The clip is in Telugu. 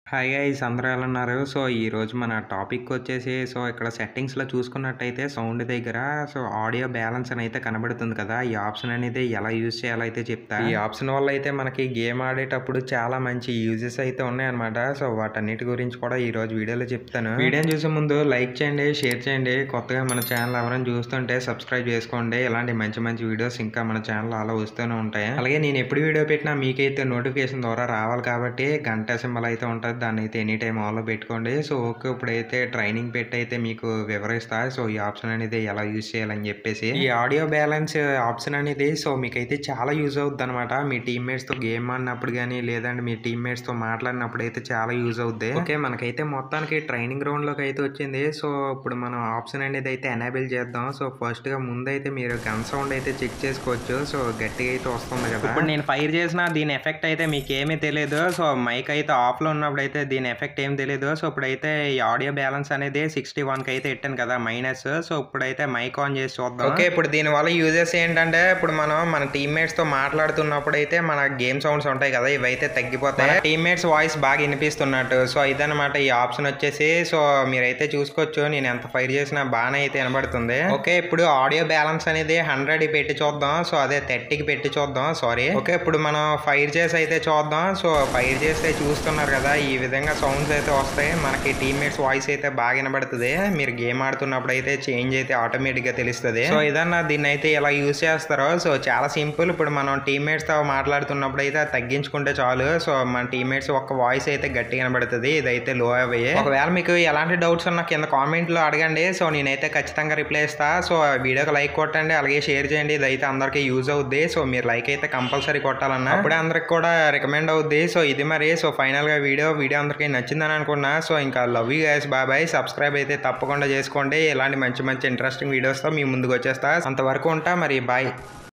హాయ్ గైస్ అందరూ ఎలా ఉన్నారు సో ఈరోజు మన టాపిక్ వచ్చేసి సో ఇక్కడ సెట్టింగ్స్లో చూసుకున్నట్టయితే సౌండ్ దగ్గర సో ఆడియో బ్యాలెన్స్ అని అయితే కనబడుతుంది కదా ఈ ఆప్షన్ అనేది ఎలా యూజ్ చేయాలో అయితే చెప్తా ఈ ఆప్షన్ వల్ల అయితే మనకి గేమ్ ఆడేటప్పుడు చాలా మంచి యూజెస్ అయితే ఉన్నాయన్నమాట సో వాటన్నిటి గురించి కూడా ఈ రోజు వీడియోలో చెప్తాను వీడియోని చూసే ముందు లైక్ చేయండి షేర్ చేయండి కొత్తగా మన ఛానల్ ఎవరైనా చూస్తుంటే సబ్స్క్రైబ్ చేసుకోండి ఇలాంటి మంచి మంచి వీడియోస్ ఇంకా మన ఛానల్ అలా వస్తూనే ఉంటాయి అలాగే నేను ఎప్పుడు వీడియో పెట్టినా మీకైతే నోటిఫికేషన్ ద్వారా రావాలి కాబట్టి గంట సింబల్ అయితే ఉంటుంది దాన్ని అయితే ఎనీ టైం ఆన్లో పెట్టుకోండి సో ఓకే ఇప్పుడైతే ట్రైనింగ్ పెట్టి అయితే మీకు వివరిస్తా సో ఈ ఆప్షన్ అనేది ఎలా యూజ్ చేయాలని చెప్పేసి ఈ ఆడియో బ్యాలెన్స్ ఆప్షన్ అనేది సో మీకైతే చాలా యూజ్ అవుద్ది అనమాట మీ teammates తో గేమ్ ఆడినప్పుడు కానీ లేదంటే మీ teammates తో మాట్లాడినప్పుడు అయితే చాలా యూజ్ అవుద్ది ఓకే మనకైతే మొత్తానికి ట్రైనింగ్ గ్రౌండ్ లోకి అయితే వచ్చింది సో ఇప్పుడు మనం ఆప్షన్ అనేది అయితే ఎనేబుల్ చేద్దాం సో ఫస్ట్ గా ముందైతే మీరు గన్ సౌండ్ అయితే చెక్ చేసుకోవచ్చు సో గట్టిగా అయితే వస్తుంది కదా ఇప్పుడు నేను ఫైర్ చేసిన దీని ఎఫెక్ట్ అయితే మీకు ఏమీ తెలియదు సో మైక్ అయితే ఆఫ్ లో ఉన్నప్పుడు అయితే దీని ఎఫెక్ట్ ఏం తెలియదు సో ఇప్పుడైతే ఈ ఆడియో బ్యాలెన్స్ అనేది సిక్స్టీ వన్ కి అయితే పెట్టాను కదా మైనస్ సో ఇప్పుడైతే మైక్ ఆన్ చేసి చూద్దాం ఓకే ఇప్పుడు దీని వల్ల యూజెస్ ఏంటంటే ఇప్పుడు మనం మన టీమ్మేట్స్ తో మాట్లాడుతున్నప్పుడు అయితే మన గేమ్ సౌండ్స్ ఉంటాయి కదా ఇవైతే తగ్గిపోతాయి టీమ్మేట్స్ వాయిస్ బాగా వినిపిస్తున్నట్టు సో ఇదన్నమాట ఈ ఆప్షన్ వచ్చేసి సో మీరైతే చూసుకోవచ్చు నేను ఎంత ఫైర్ చేసినా బాగానే అయితే వినబడుతుంది ఓకే ఇప్పుడు ఆడియో బ్యాలెన్స్ అనేది హండ్రెడ్ పెట్టి చూద్దాం సో అదే థర్టీకి పెట్టి చూద్దాం సారీ ఓకే ఇప్పుడు మనం ఫైర్ చేసి అయితే చూద్దాం సో ఫైర్ చేస్తే చూస్తున్నారు కదా ఈ విధంగా సౌండ్స్ అయితే వస్తాయి మనకి టీమ్మేట్స్ వాయిస్ అయితే బాగా వినబడుతుంది మీరు గేమ్ ఆడుతున్నప్పుడు అయితే చేంజ్ అయితే ఆటోమేటిక్ గా తెలుస్తుంది సో ఏదన్నా దీన్ని అయితే ఎలా యూస్ చేస్తారో సో చాలా సింపుల్ ఇప్పుడు మనం టీమ్మేట్స్ తో మాట్లాడుతున్నప్పుడు అయితే అది తగ్గించుకుంటే చాలు సో మన టీమ్మేట్స్ ఒక్క వాయిస్ అయితే గట్టిగా వినబడుతుంది ఇదైతే లో అవయ్యే ఒకవేళ మీకు ఎలాంటి డౌట్స్ ఉన్నా కింద కామెంట్ లో అడగండి సో నేనైతే ఖచ్చితంగా రిప్లై ఇస్తా సో వీడియోకి లైక్ కొట్టండి అలాగే షేర్ చేయండి ఇదైతే అందరికీ యూజ్ అవుద్ది సో మీరు లైక్ అయితే కంపల్సరీ కొట్టాలన్నా అప్పుడే అందరికి కూడా రికమెండ్ అవుద్ది సో ఇది మరి సో ఫైనల్ గా వీడియో వీడియో అందరికీ నచ్చిందని అనుకున్నా సో ఇంకా love you guys bye bye subscribe అయితే తప్పకుండా చేసుకోండి ఇలాంటి మంచి మంచి ఇంట్రెస్టింగ్ వీడియోస్తో మీ ముందుకు వచ్చేస్తా అంతవరకు ఉంటా మరి బాయ్